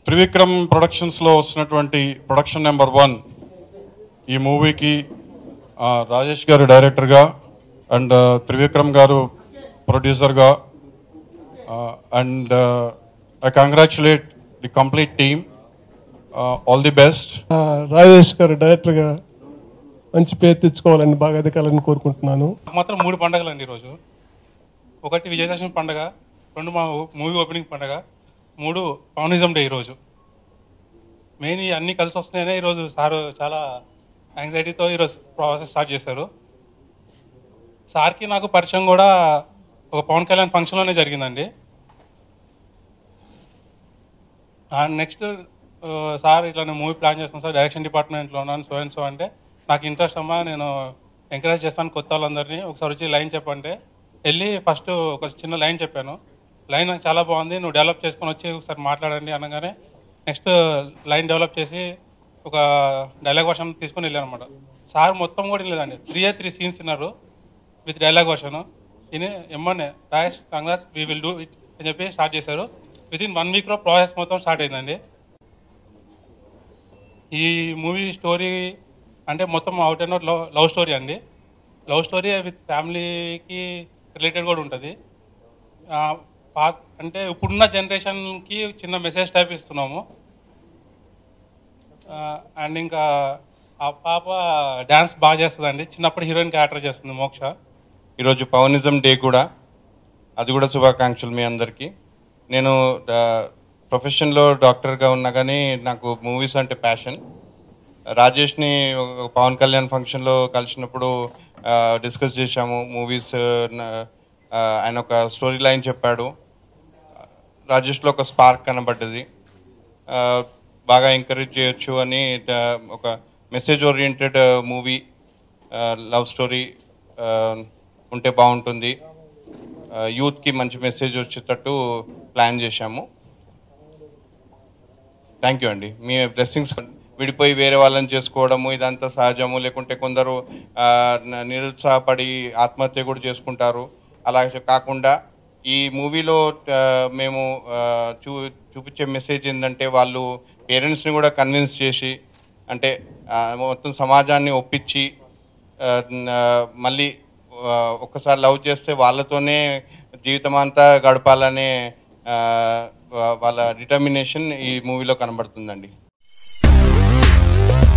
త్రివిక్రమ్ ప్రొడక్షన్స్లో వస్తున్నటువంటి production number one ఈ మూవీకి ఆ, రాజేష్ గారు డైరెక్టర్గా అండ్ త్రివిక్రమ్ గారు ప్రొడ్యూసర్గా and I congratulate the complete team all the best ఆ, రాజేష్ గారు డైరెక్టర్గా మంచి పేరు తెచ్చుకోవాలని బాగా ఎదగాలని కోరుకుంటున్నాను నాకు మాత్రం మూడు పండుగలు అండి ఈరోజు ఒకటి విజయదశమి పండుగ రెండు మా మూవీ ఓపెనింగ్ పండుగ మూడు పౌనిజం డే ఈరోజు మెయిన్ ఈ అన్ని కలిసి వస్తున్నాయనే ఈరోజు సార్ చాలా యాంగ్జైటీతో ఈరోజు ప్రాసెస్ స్టార్ట్ చేశారు సార్కి నాకు పరిచయం కూడా ఒక పవన్ కళ్యాణ్ ఫంక్షన్లోనే జరిగిందండి నెక్స్ట్ సార్ ఇట్లా నేను మూవీ ప్లాన్ చేస్తాను సార్ డైరెక్షన్ డిపార్ట్మెంట్లో ఉన్నాను సో అండ్ సో అంటే నాకు ఇంట్రెస్ట్ అమ్మా నేను ఎంకరేజ్ చేస్తాను కొత్త వాళ్ళందరినీ ఒకసారి వచ్చి లైన్ చెప్పంటే వెళ్ళి ఫస్ట్ ఒక చిన్న లైన్ చెప్పాను లైన్ నాకు చాలా బాగుంది నువ్వు డెవలప్ చేసుకొని వచ్చి ఒకసారి మాట్లాడండి అనగానే నెక్స్ట్ లైన్ డెవలప్ చేసి ఒక డైలాగ్ వర్షన్ తీసుకొని వెళ్ళాను అనమాట సార్ మొత్తం కూడా లేదండి త్రీ త్రీ సీన్స్ తిన్నారు విత్ డైలాగ్ వర్షన్ ఈయన ఎమ్మనే Rajesh congrats we will do it అని చెప్పి స్టార్ట్ చేశారు విత్ ఇన్ వన్ వీక్లో ప్రాసెస్ మొత్తం స్టార్ట్ అయిందండి ఈ మూవీ స్టోరీ అంటే మొత్తం out and out love love story అండి లవ్ స్టోరీ విత్ ఫ్యామిలీకి రిలేటెడ్ కూడా ఉంటుంది ఆ, పా- అంటే ఇప్పుడున్న జనరేషన్కి చిన్న మెసేజ్ టైప్ ఇస్తున్నాము అండ్ ఇంకా ఆ పాప డ్యాన్స్ బాగా చేస్తుందండి చిన్నప్పుడు హీరోయిన్ క్యారెక్టర్ చేస్తుంది మోక్ష ఈరోజు పవనిజం డే కూడా అది కూడా శుభాకాంక్షలు మీ అందరికీ నేను ఆ, ప్రొఫెషన్లో డాక్టర్గా ఉన్నా కానీ నాకు మూవీస్ అంటే ప్యాషన్ రాజేష్ని ఒక పవన్ కళ్యాణ్ ఫంక్షన్లో కలిసినప్పుడు ఆ, డిస్కస్ చేశాము మూవీస్ నా- ఆ, ఆయన ఒక స్టోరీ లైన్ చెప్పాడు రాజేష్లో ఒక స్పార్క్ కనబడ్డది ఆ, బాగా ఎంకరేజ్ చేయొచ్చు అని ఆ, ఒక message oriented movie love story ఉంటే బాగుంటుంది యూత్కి మంచి మెసేజ్ వచ్చేటట్టు ప్లాన్ చేశాము థ్యాంక్ యూ అండి మీ బ్లెస్సింగ్స్ విడిపోయి వేరే వాళ్ళని చేసుకోవడము ఇదంతా సహజము లేకుంటే కొందరు ఆ, న- నిరుత్సాహపడి ఆత్మహత్య కూడా చేసుకుంటారు అలా కాకుండా ఈ మూవీలో ఆ, మేము ఆ, చూ చూపించే మెసేజ్ ఏంటంటే వాళ్ళు పేరెంట్స్ని కూడా కన్విన్స్ చేసి అంటే ఆ, మొత్తం సమాజాన్ని ఒప్పించి ఆ, న- మళ్ళీ ఆ, ఒక్కసారి లవ్ చేస్తే వాళ్ళతోనే జీవితం అంతా గడపాలనే ఆ, వా- వాళ్ళ డిటర్మినేషన్ ఈ మూవీలో కనబడుతుందండి